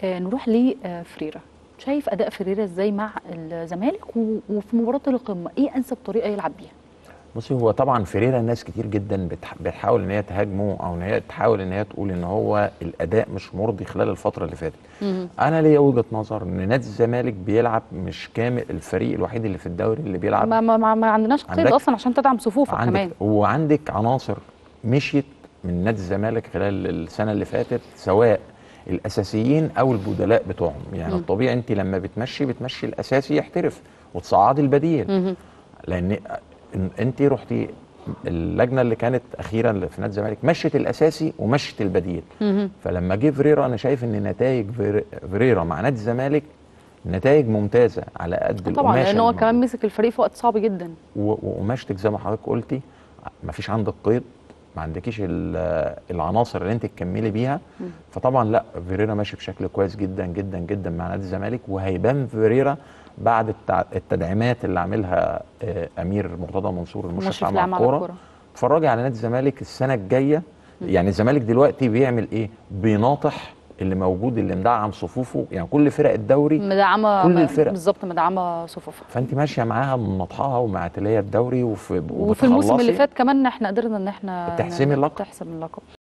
آه نروح لفريرا شايف اداء فريرا ازاي مع الزمالك و- وفي مباراه القمه ايه انسب طريقه يلعب بيها بصي هو طبعا فريرا ناس كتير جدا بتح- بتحاول ان هي تهاجمه او ان هي تحاول ان هي تقول ان هو الاداء مش مرضي خلال الفتره اللي فاتت انا ليا وجهه نظر ان نادي الزمالك بيلعب مش كامل الفريق الوحيد اللي في الدوري اللي بيلعب ما, ما, ما, ما عندناش قيد عندك- اصلا عشان تدعم صفوفك عندك كمان وعندك عناصر مشيت من نادي الزمالك خلال السنه اللي فاتت سواء الاساسيين او البدلاء بتوعهم يعني الطبيعي انت لما بتمشي بتمشي الاساسي يحترف وتصعدي البديل لان انت رحتي اللجنه اللي كانت اخيرا اللي في نادي الزمالك مشت الاساسي ومشت البديل فلما جه فريرا انا شايف ان نتائج فير- فريرا مع نادي الزمالك نتائج ممتازه على قد طبعا القماشة لان هو اللي كمان موجودة. مسك الفريق في وقت صعب جدا و- وقماشتك زي ما حضرتك قلتي ما فيش عندك قيد ما عندكيش ال- العناصر اللي انت تكملي بيها فطبعا لا فيريرا ماشي بشكل كويس جدا جدا جدا مع نادي الزمالك وهيبان فيريرا بعد التع- التدعيمات اللي عاملها آه، امير مرتضى منصور المشرف المشرف العام العام على على الكوره الكوره اتفرجي على نادي الزمالك السنه الجايه يعني الزمالك دلوقتي بيعمل ايه بيناطح اللي موجود اللي مدعم صفوفه يعني كل فرق الدوري مدعمه كل الفرق. بالظبط مدعمه صفوفها فانت ماشيه معاها مناطحها ومعتليه الدوري وفي وفي الموسم اللي وبتخلصي. فات كمان احنا قدرنا ان احنا تحسمي اللقب. تحسم اللقب